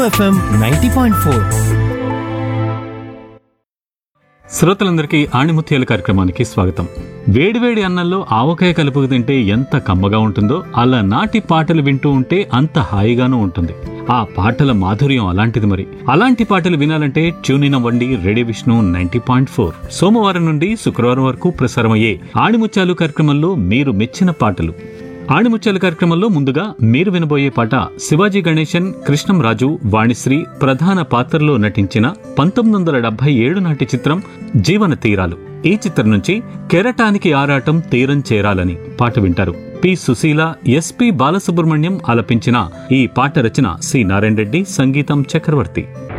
FM ninety point four శ్రోతలందరికీ ఆణిముత్యాల కార్యక్రమానికి స్వాగతం వేడివేడి అన్నంలో ఆవకాయ కలుపుకు తింటే ఎంత కమ్మగా ఉంటుందో అలా నాటి పాటలు వింటూ ఉంటే అంత హాయిగానూ ఉంటుంది ఆ పాటల మాధుర్యం అలాంటిది మరి అలాంటి పాటలు వినాలంటే ట్యూనిన్ అవ్వండి radio Vishnu ninety point four సోమవారం నుండి శుక్రవారం వరకు ప్రసారమయ్యే ఆణిముత్యాలు కార్యక్రమంలో మీరు మెచ్చిన పాటలు ఆణిముత్యాల కార్యక్రమంలో ముందుగా మీరు వినబోయే పాట శివాజీ గణేశన్ కృష్ణం రాజు వాణిశ్రీ ప్రధాన పాత్రలో నటించిన పంతొమ్మిది వందల డెబ్బై ఏడు నాటి చిత్రం జీవన తీరాలు ఈ చిత్రం నుంచి కెరటానికి ఆరాటం తీరం చేరాలని పాట వింటారు పి సుశీల ఎస్పి బాలసుబ్రహ్మణ్యం ఆలపించిన ఈ పాట రచన సి నారాయణ రెడ్డి సంగీతం చక్రవర్తి